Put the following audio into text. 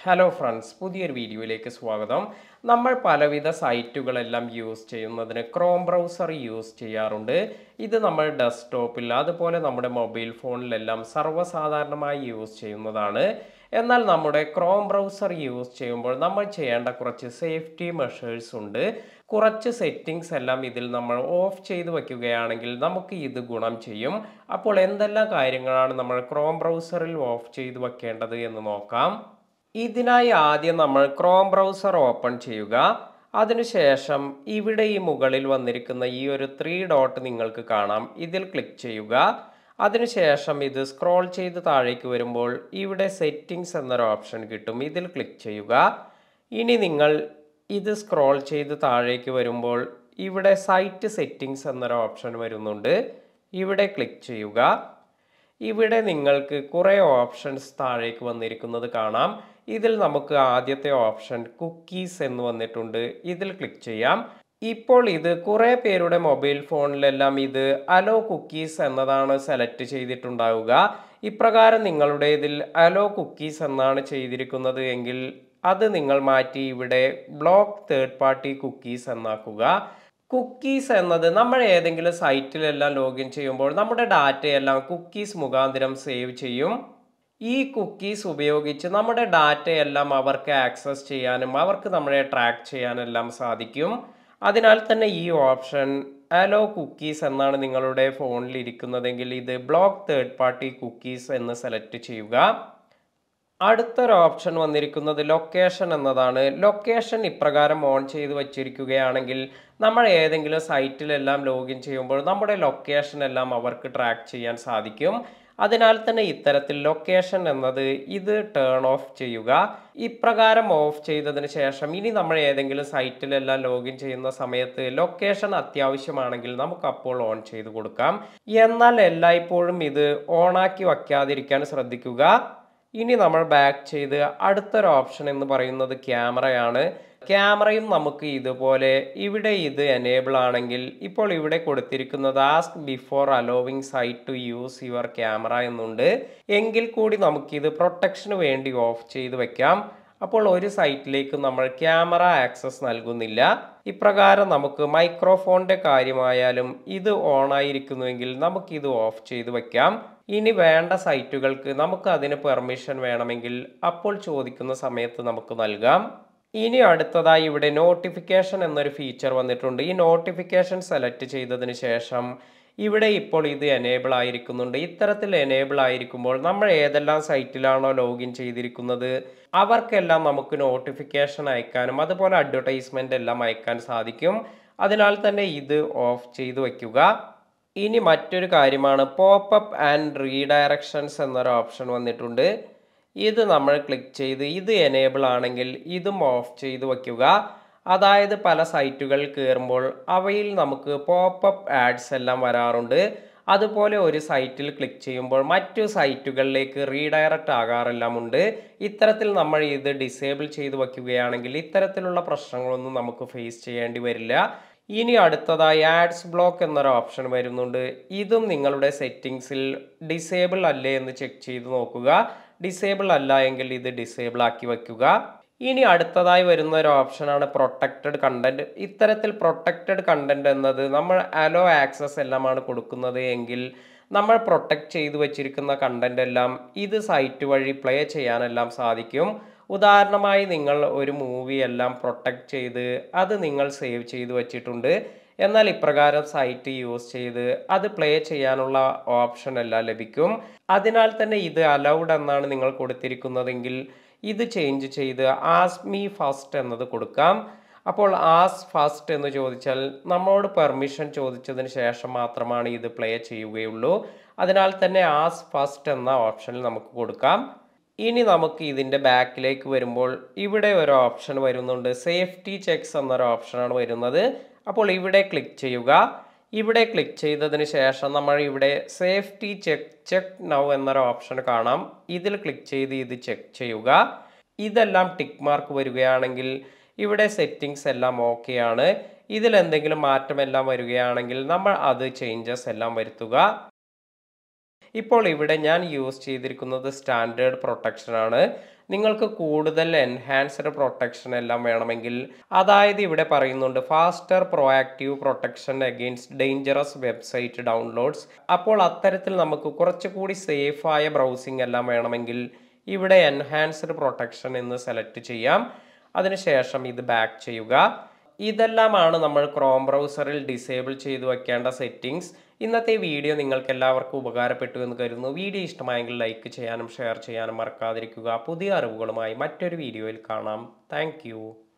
hello friends പുതിയൊരു വീഡിയോയിലേക്ക് സ്വാഗതം നമ്മൾ പലവിധ സൈറ്റുകളെല്ലാം യൂസ് ചെയ്യുന്നതിന് ക്രോം ബ്രൗസർ യൂസ് ചെയ്യാറുണ്ട് ഇത് നമ്മൾ ഡെസ്ക്ടോപ്പിൽ അതുപോലെ നമ്മുടെ മൊബൈൽ ഫോണിലെല്ലാം സർവ്വസാധാരണമായി യൂസ് ചെയ്യുന്നതാണ് എന്നാൽ നമ്മുടെ ക്രോം ബ്രൗസർ യൂസ് ചെയ്യുമ്പോൾ നമ്മൾ ചെയ്യേണ്ട കുറച്ച് സേഫ്റ്റി മെഷേഴ്സ് ഉണ്ട് കുറച്ച് സെറ്റിങ്സ് എല്ലാം ഇതിൽ നമ്മൾ ഓഫ് ചെയ്ത് വയ്ക്കുകയാണെങ്കിൽ നമുക്ക് ഇത് ഗുണം ചെയ്യും അപ്പോൾ എന്തെല്ലാം കാര്യങ്ങളാണ് നമ്മൾ ക്രോം ബ്രൗസറിൽ ഓഫ് ചെയ്ത് വെക്കേണ്ടത് എന്ന് നോക്കാം ഇതിനായി ആദ്യം നമ്മൾ ക്രോം ബ്രൗസർ ഓപ്പൺ ചെയ്യുക അതിനുശേഷം ഇവിടെ ഈ മുകളിൽ വന്നിരിക്കുന്ന ഈ ഒരു ത്രീ ഡോട്ട് നിങ്ങൾക്ക് കാണാം ഇതിൽ ക്ലിക്ക് ചെയ്യുക അതിനുശേഷം ഇത് സ്ക്രോൾ ചെയ്ത് താഴേക്ക് വരുമ്പോൾ ഇവിടെ സെറ്റിംഗ്സ് എന്നൊരു ഓപ്ഷൻ കിട്ടും ഇതിൽ ക്ലിക്ക് ചെയ്യുക ഇനി നിങ്ങൾ ഇത് സ്ക്രോൾ ചെയ്ത് താഴേക്ക് വരുമ്പോൾ ഇവിടെ സൈറ്റ് സെറ്റിംഗ്സ് എന്നൊരു ഓപ്ഷൻ വരുന്നുണ്ട് ഇവിടെ ക്ലിക്ക് ചെയ്യുക ഇവിടെ നിങ്ങൾക്ക് കുറേ ഓപ്ഷൻസ് താഴേക്ക് വന്നിരിക്കുന്നത് കാണാം ഇതിൽ നമുക്ക് ആദ്യത്തെ ഓപ്ഷൻ കുക്കീസ് എന്ന് വന്നിട്ടുണ്ട് ഇതിൽ ക്ലിക്ക് ചെയ്യാം ഇപ്പോൾ ഇത് കുറേ പേരുടെ മൊബൈൽ ഫോണിലെല്ലാം ഇത് അലോ കുക്കീസ് എന്നതാണ് സെലക്ട് ചെയ്തിട്ടുണ്ടാവുക ഇപ്രകാരം നിങ്ങളുടെ ഇതിൽ അലോ കുക്കീസ് എന്നാണ് ചെയ്തിരിക്കുന്നത് എങ്കിൽ അത് നിങ്ങൾ മാറ്റി ഇവിടെ ബ്ലോക്ക് തേർഡ് പാർട്ടി കുക്കീസ് എന്നാക്കുക കുക്കീസ് എന്നത് നമ്മൾ ഏതെങ്കിലും സൈറ്റിലെല്ലാം ലോഗിൻ ചെയ്യുമ്പോൾ നമ്മുടെ ഡാറ്റയെല്ലാം കുക്കീസ് മുഖാന്തരം സേവ് ചെയ്യും ഈ കുക്കീസ് ഉപയോഗിച്ച് നമ്മുടെ ഡാറ്റയെല്ലാം അവർക്ക് ആക്സസ് ചെയ്യാനും അവർക്ക് നമ്മളെ ട്രാക്ക് ചെയ്യാനെല്ലാം സാധിക്കും അതിനാൽ തന്നെ ഈ ഓപ്ഷൻ അലോ കുക്കീസ് എന്നാണ് നിങ്ങളുടെ ഫോണിൽ ഇരിക്കുന്നതെങ്കിൽ ഇത് ബ്ലോക്ക് തേർഡ് പാർട്ടി കുക്കീസ് എന്ന് സെലക്ട് ചെയ്യുക അടുത്തൊരു ഓപ്ഷൻ വന്നിരിക്കുന്നത് ലൊക്കേഷൻ എന്നതാണ് ലൊക്കേഷൻ ഇപ്രകാരം ഓൺ ചെയ്ത് വച്ചിരിക്കുകയാണെങ്കിൽ നമ്മൾ ഏതെങ്കിലും സൈറ്റിലെല്ലാം ലോഗിൻ ചെയ്യുമ്പോൾ നമ്മുടെ ലൊക്കേഷൻ എല്ലാം അവർക്ക് ട്രാക്ക് ചെയ്യാൻ സാധിക്കും അതിനാൽ തന്നെ ഇത്തരത്തിൽ ലൊക്കേഷൻ എന്നത് ഇത് ടേൺ ഓഫ് ചെയ്യുക ഇപ്രകാരം ഓഫ് ചെയ്തതിന് ശേഷം ഇനി നമ്മൾ ഏതെങ്കിലും സൈറ്റിലെല്ലാം ലോഗിൻ ചെയ്യുന്ന സമയത്ത് ലൊക്കേഷൻ അത്യാവശ്യമാണെങ്കിൽ നമുക്ക് അപ്പോൾ ഓൺ ചെയ്ത് കൊടുക്കാം എന്നാൽ എല്ലായ്പ്പോഴും ഇത് ഓണാക്കി വയ്ക്കാതിരിക്കാൻ ശ്രദ്ധിക്കുക ഇനി നമ്മൾ ബാക്ക് ചെയ്ത് അടുത്തൊരു ഓപ്ഷൻ എന്ന് പറയുന്നത് ക്യാമറയാണ് ക്യാമറയും നമുക്ക് ഇതുപോലെ ഇവിടെ ഇത് എനേബിൾ ആണെങ്കിൽ ഇപ്പോൾ ഇവിടെ കൊടുത്തിരിക്കുന്നത് ask before allowing site to use your camera എന്നുണ്ട് എങ്കിൽ കൂടി നമുക്കിത് പ്രൊട്ടക്ഷന് വേണ്ടി ഓഫ് ചെയ്ത് വെക്കാം അപ്പോൾ ഒരു സൈറ്റിലേക്ക് നമ്മൾ ക്യാമറ ആക്സസ് നൽകുന്നില്ല ഇപ്രകാരം നമുക്ക് മൈക്രോഫോണിന്റെ കാര്യമായാലും ഇത് ഓൺ ആയിരിക്കുന്നുവെങ്കിൽ നമുക്കിത് ഓഫ് ചെയ്ത് വെക്കാം ഇനി വേണ്ട സൈറ്റുകൾക്ക് നമുക്ക് അതിന് പെർമിഷൻ വേണമെങ്കിൽ അപ്പോൾ ചോദിക്കുന്ന സമയത്ത് നമുക്ക് നൽകാം ഇനി അടുത്തതായി ഇവിടെ നോട്ടിഫിക്കേഷൻ എന്നൊരു ഫീച്ചർ വന്നിട്ടുണ്ട് ഈ നോട്ടിഫിക്കേഷൻ സെലക്ട് ചെയ്തതിന് ശേഷം ഇവിടെ ഇപ്പോൾ ഇത് എനേബിൾ ആയിരിക്കുന്നുണ്ട് ഇത്തരത്തിൽ എനേബിൾ ആയിരിക്കുമ്പോൾ നമ്മൾ ഏതെല്ലാം സൈറ്റിലാണോ ലോഗിൻ ചെയ്തിരിക്കുന്നത് അവർക്കെല്ലാം നമുക്ക് നോട്ടിഫിക്കേഷൻ അയക്കാനും അതുപോലെ അഡ്വർടൈസ്മെൻ്റ് എല്ലാം അയക്കാൻ സാധിക്കും അതിനാൽ തന്നെ ഇത് ഓഫ് ചെയ്ത് വയ്ക്കുക ഇനി മറ്റൊരു കാര്യമാണ് പോപ്പപ്പ് ആൻഡ് റീഡയറക്ഷൻസ് എന്നൊരു ഓപ്ഷൻ വന്നിട്ടുണ്ട് ഇത് നമ്മൾ ക്ലിക്ക് ചെയ്ത് ഇത് എനേബിൾ ആണെങ്കിൽ ഇതും ഓഫ് ചെയ്ത് വയ്ക്കുക അതായത് പല സൈറ്റുകൾ കയറുമ്പോൾ അവയിൽ നമുക്ക് പോപ്പപ്പ് ആഡ്സ് എല്ലാം വരാറുണ്ട് അതുപോലെ ഒരു സൈറ്റിൽ ക്ലിക്ക് ചെയ്യുമ്പോൾ മറ്റു സൈറ്റുകളിലേക്ക് റീഡയറക്റ്റ് ആകാറെല്ലാം ഉണ്ട് ഇത്തരത്തിൽ നമ്മൾ ഇത് ഡിസേബിൾ ചെയ്ത് വയ്ക്കുകയാണെങ്കിൽ ഇത്തരത്തിലുള്ള പ്രശ്നങ്ങളൊന്നും നമുക്ക് ഫേസ് ചെയ്യേണ്ടി വരില്ല ഇനി അടുത്തതായി ആഡ്സ് ബ്ലോക്ക് എന്നൊരു ഓപ്ഷൻ വരുന്നുണ്ട് ഇതും നിങ്ങളുടെ സെറ്റിങ്സിൽ ഡിസേബിൾ അല്ലേ എന്ന് ചെക്ക് ചെയ്ത് നോക്കുക ഡിസേബിൾ അല്ല എങ്കിൽ ഇത് ഡിസേബിൾ ആക്കി വയ്ക്കുക ഇനി അടുത്തതായി വരുന്ന ഒരു ഓപ്ഷനാണ് പ്രൊട്ടക്റ്റഡ് കണ്ടന്റ് ഇത്തരത്തിൽ പ്രൊട്ടക്റ്റഡ് കണ്ടന്റ് എന്നത് നമ്മൾ അലോ ആക്സസ് എല്ലാമാണ് കൊടുക്കുന്നത് എങ്കിൽ നമ്മൾ പ്രൊട്ടക്റ്റ് ചെയ്തു വച്ചിരിക്കുന്ന കണ്ടന്റ് എല്ലാം ഇത് സൈറ്റ് വഴി പ്ലേ ചെയ്യാനെല്ലാം സാധിക്കും ഉദാഹരണമായി നിങ്ങൾ ഒരു മൂവി എല്ലാം പ്രൊട്ടക്റ്റ് ചെയ്ത് അത് നിങ്ങൾ സേവ് ചെയ്ത് വച്ചിട്ടുണ്ട് എന്നാൽ ഇപ്രകാരം സൈറ്റ് യൂസ് ചെയ്ത് അത് പ്ലേ ചെയ്യാനുള്ള ഓപ്ഷൻ എല്ലാം ലഭിക്കും അതിനാൽ തന്നെ ഇത് അലൗഡ് എന്നാണ് നിങ്ങൾ കൊടുത്തിരിക്കുന്നതെങ്കിൽ ഇത് ചേഞ്ച് ചെയ്ത് ആസ് മീ ഫസ്റ്റ് എന്നത് കൊടുക്കാം അപ്പോൾ ആസ് ഫസ്റ്റ് എന്ന് ചോദിച്ചാൽ നമ്മളോട് പെർമിഷൻ ചോദിച്ചതിന് ശേഷം മാത്രമാണ് ഇത് പ്ലേ ചെയ്യുകയുള്ളൂ അതിനാൽ തന്നെ ആസ് ഫസ്റ്റ് എന്ന ഓപ്ഷനിൽ നമുക്ക് കൊടുക്കാം ഇനി നമുക്ക് ഇതിൻ്റെ ബാക്കിലേക്ക് വരുമ്പോൾ ഇവിടെ ഒരു ഓപ്ഷൻ വരുന്നുണ്ട് സേഫ്റ്റി ചെക്സ് എന്നൊരു ഓപ്ഷനാണ് വരുന്നത് അപ്പോൾ ഇവിടെ ക്ലിക്ക് ചെയ്യുക ഇവിടെ ക്ലിക്ക് ചെയ്തതിന് ശേഷം നമ്മൾ ഇവിടെ സേഫ്റ്റി ചെക്ക് ചെക്ക് നൗ എന്നൊരു ഓപ്ഷൻ കാണാം ഇതിൽ ക്ലിക്ക് ചെയ്ത് ഇത് ചെക്ക് ചെയ്യുക ഇതെല്ലാം ടിക്ക് മാർക്ക് വരികയാണെങ്കിൽ ഇവിടെ സെറ്റിങ്സ് എല്ലാം ഓക്കെയാണ് ഇതിൽ എന്തെങ്കിലും മാറ്റമെല്ലാം വരികയാണെങ്കിൽ നമ്മൾ അത് ചേഞ്ചസ് എല്ലാം വരുത്തുക ഇപ്പോൾ ഇവിടെ ഞാൻ യൂസ് ചെയ്തിരിക്കുന്നത് സ്റ്റാൻഡേർഡ് പ്രൊട്ടക്ഷൻ ആണ് നിങ്ങൾക്ക് കൂടുതൽ എൻഹാൻസ്ഡ് പ്രൊട്ടക്ഷൻ എല്ലാം വേണമെങ്കിൽ അതായത് ഇവിടെ പറയുന്നുണ്ട് faster proactive protection against dangerous website downloads അപ്പോൾ അത്തരത്തിൽ നമുക്ക് കുറച്ചുകൂടി സേഫായ ബ്രൗസിംഗ് എല്ലാം വേണമെങ്കിൽ ഇവിടെ എൻഹാൻസ്ഡ് പ്രൊട്ടക്ഷൻ എന്ന് സെലക്ട് ചെയ്യാം അതിനുശേഷം ഇത് ബാക്ക് ചെയ്യുക ഇതെല്ലാമാണ് നമ്മൾ ക്രോം ബ്രൗസറിൽ ഡിസേബിൾ ചെയ്തു വെക്കേണ്ട സെറ്റിംഗ്സ് ഇന്നത്തെ വീഡിയോ നിങ്ങൾക്ക് എല്ലാവർക്കും ഉപകാരപ്പെട്ടു എന്ന് കരുതുന്നു വീഡിയോ ഇഷ്ടമായെങ്കിൽ ലൈക്ക് ചെയ്യാനും ഷെയർ ചെയ്യാനും മറക്കാതിരിക്കുക പുതിയ അറിവുകളുമായി മറ്റൊരു വീഡിയോയിൽ കാണാം താങ്ക്